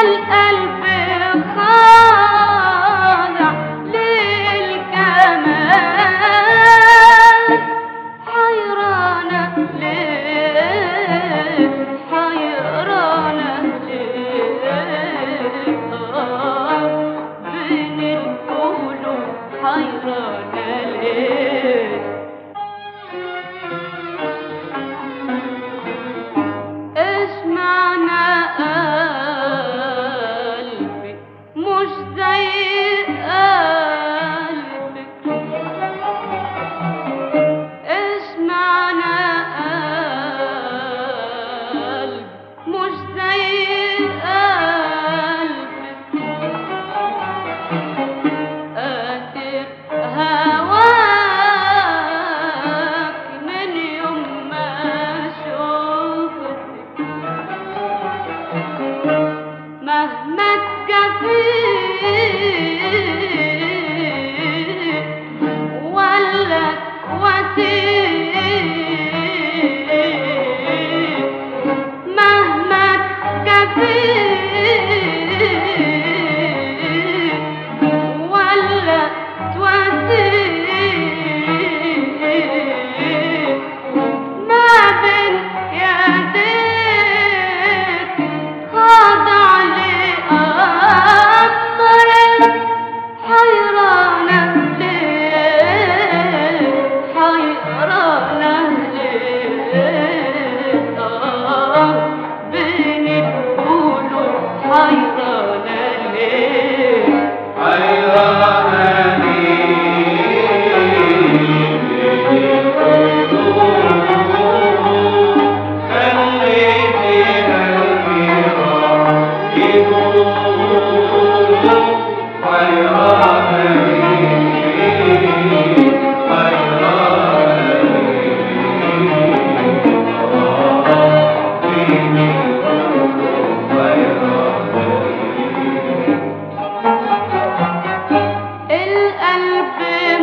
القلب خاضع للكمال حيرانة ليه حيرانة ليه آه بين القلوب حيرانة ليه ايش معنى قلبي مش زي قلبك ايش معنى قلبي مش زي قلبك قاتل هواك من يوم ما شوفتك مهما تكفيك ولا وتيك مهما تكفيك ولا توديك ما بين يديك خاضع لأمرك حيرانة ليه حيرانة ليه آه بين القلوب حيرانة ليه القلب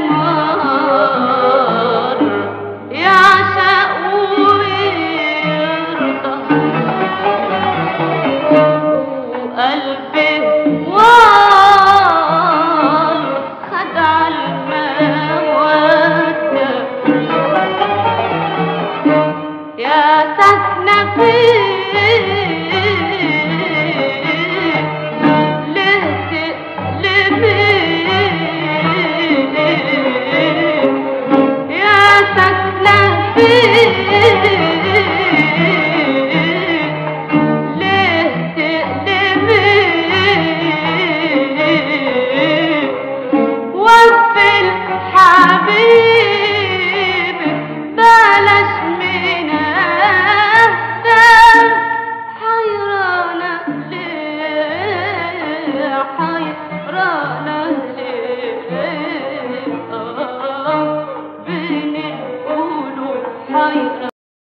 مار يعشق ويرضى وقلبي وار خدع المودة يا سكنة فيه ليه تقلبي يا سكنة فيه ليه تقلبي وفي حبيبي بلاش من أهدى حيرانة ليه حيرانة